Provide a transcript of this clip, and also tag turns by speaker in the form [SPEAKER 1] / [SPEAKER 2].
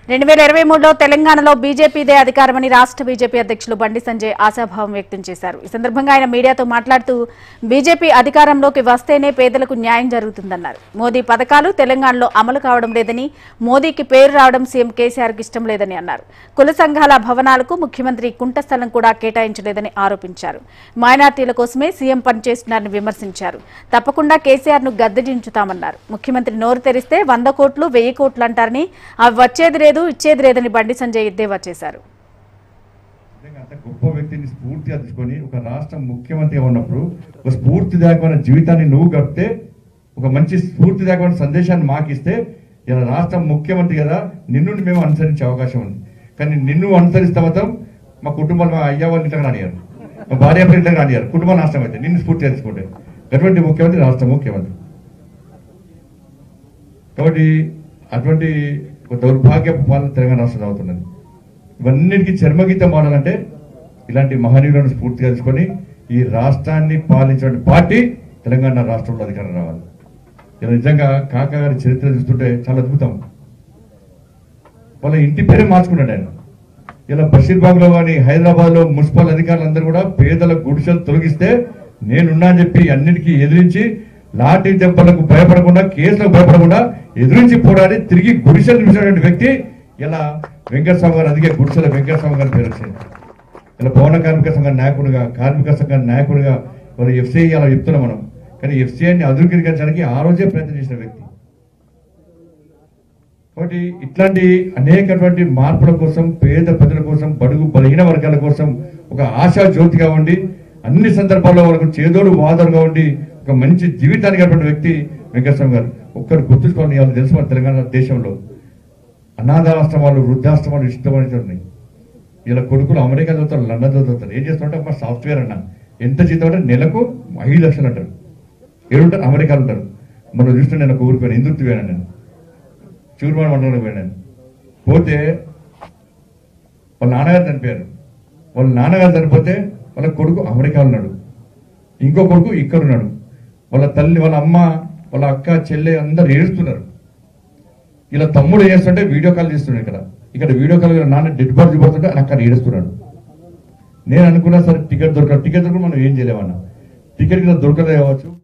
[SPEAKER 1] రెండు వేల ఇరవై మూడులో తెలంగాణలో బీజేపీదే అధికారమని రాష్ట్ర బీజేపీ అధ్యక్షులు బండి సంజయ్ ఆశాభావం వ్యక్తం చేశారు ఈ సందర్భంగా ఆయన మీడియాతో మాట్లాడుతూ బీజేపీ అధికారంలోకి వస్తేనే పేదలకు న్యాయం జరుగుతుందన్నారు మోదీ పథకాలు తెలంగాణలో అమలు కావడం లేదని మోదీకి పేరు రావడం సీఎం కేసీఆర్కి ఇష్టం లేదని అన్నారు కుల సంఘాల భవనాలకు ముఖ్యమంత్రి కుంట స్థలం కూడా కేటాయించలేదని ఆరోపించారు మైనార్టీల కోసమే సీఎం పనిచేస్తున్నారని విమర్శించారు తప్పకుండా కేసీఆర్ ను గద్దెదించుతామన్నారు ముఖ్యమంత్రి నోరు తెరిస్తే వంద కోట్లు వెయ్యి కోట్లు అంటారని అవి వచ్చేది లేదు ఇచ్చేది లేదని బండి సంజయ్ ఎద్దేవా చేశారు
[SPEAKER 2] నిజంగా అంత గొప్ప వ్యక్తిని స్ఫూర్తిగా తీసుకొని ఒక రాష్ట్ర ముఖ్యమంత్రిగా ఉన్నప్పుడు ఒక స్ఫూర్తిదాయకమైన జీవితాన్ని నువ్వు గడిపితే ఒక మంచి స్ఫూర్తిదాయకమైన సందేశాన్ని మాకు ఇస్తే ఇలా రాష్ట్ర ముఖ్యమంత్రి కదా నిన్ను మేము అనుసరించే అవకాశం ఉంది కానీ నిన్ను అనుసరిస్తే మాత్రం మా కుటుంబాలు మా అయ్య వాళ్ళ ఇంట్లోకి రానియారు మా భార్య పిల్లల ఇంట్లోకి రానియారు కుటుంబం నాశనం అయితే నిన్ను స్ఫూర్తిగా తీసుకుంటే అటువంటి ముఖ్యమంత్రి రాష్ట్ర ముఖ్యమంత్రి కాబట్టి అటువంటి ఒక దౌర్భాగ్యపు పాలన తెలంగాణ రాష్ట్రం అవుతున్నది ఇవన్నిటికీ చర్మగీత మాడాలంటే ఇలాంటి మహనీయులను స్ఫూర్తిగా తీసుకొని ఈ రాష్ట్రాన్ని పాలించిన పార్టీ తెలంగాణ రాష్ట్రంలో అధికారం రావాలి ఇలా నిజంగా కాకా గారి చరిత్ర చూస్తుంటే చాలా అద్భుతం వాళ్ళ ఇంటి పేరే మార్చుకున్నాడు ఆయన ఇలా బషీర్బాగ్ లో కానీ హైదరాబాద్ లో మున్సిపల్ అధికారులందరూ కూడా పేదల గుడిసెలు తొలగిస్తే నేనున్నా అని చెప్పి అన్నిటికీ ఎదిరించి లాఠీ దెబ్బలకు భయపడకుండా కేసులకు భయపడకుండా ఎదిరించి పోరాడి తిరిగి గుడిసెలు నిలిచినటువంటి వ్యక్తి ఇలా వెంకటస్వామి గారు అందుకే గుడిసెల వెంకటస్వామి గారి పేరు వచ్చింది ఇలా భవన కార్మిక సంఘ నాయకుడిగా కార్మిక సంఘ నాయకుడిగా మరి ఎఫ్సీఐ అలా చెప్తున్నాం మనం కానీ ఎఫ్సీఐని అధుకరించడానికి ఆ రోజే ప్రయత్నం చేసిన వ్యక్తి కాబట్టి ఇట్లాంటి అనేకటువంటి మార్పుల కోసం పేద ప్రజల కోసం బడుగు బలహీన వర్గాల కోసం ఒక ఆశా జ్యోతిగా ఉండి అన్ని సందర్భాల్లో వాళ్ళకు చేదోడు వాదరుగా ఉండి ఒక మంచి జీవితాన్ని గడిపిన వ్యక్తి వెంకటస్వామి గారు ఒక్కరు గుర్తుంచుకోండి వాళ్ళు తెలుసు మన తెలంగాణ దేశంలో అనాథాశ్రమాలు వృద్ధాశ్రమాలు ఇష్టమైన ఉన్నాయి ఇలా కొడుకులు అమెరికా చదువుతారు లండన్ చదువుతారు ఏం చేస్తుంటే మా సాఫ్ట్వేర్ అన్న ఎంత జీతం అంటే నెలకు ఐదు లక్షలు అంటారు ఏడుంటారు అమెరికాలో ఉంటారు మనం చూస్తే నేను ఒక ఊరికి పోయాను ఇందుర్తి పోయాను నేను చూరుమాన మండలంలో పోయాను పోతే వాళ్ళ నాన్నగారు చనిపోయారు వాళ్ళ నాన్నగారు చనిపోతే వాళ్ళ కొడుకు అమెరికా ఉన్నాడు ఇంకో కొడుకు ఇక్కడ ఉన్నాడు వాళ్ళ తల్లి వాళ్ళ అమ్మ వాళ్ళ అక్క చెల్లె అందరు ఏడుస్తున్నారు ఇలా తమ్ముడు ఏం చేస్తుంటే వీడియో కాల్ చేస్తున్నాడు ఇక్కడ ఇక్కడ వీడియో కాల్ నాన్న డెడ్ బాడీ చూపడుతుంటే ఆయన అక్కడ ఏడుస్తున్నాడు నేను అనుకున్నా సరే టికెట్ దొరకదు టికెట్ దొరకదు మనం ఏం చేయలేమన్నా టికెట్ కింద దొరకలే కావచ్చు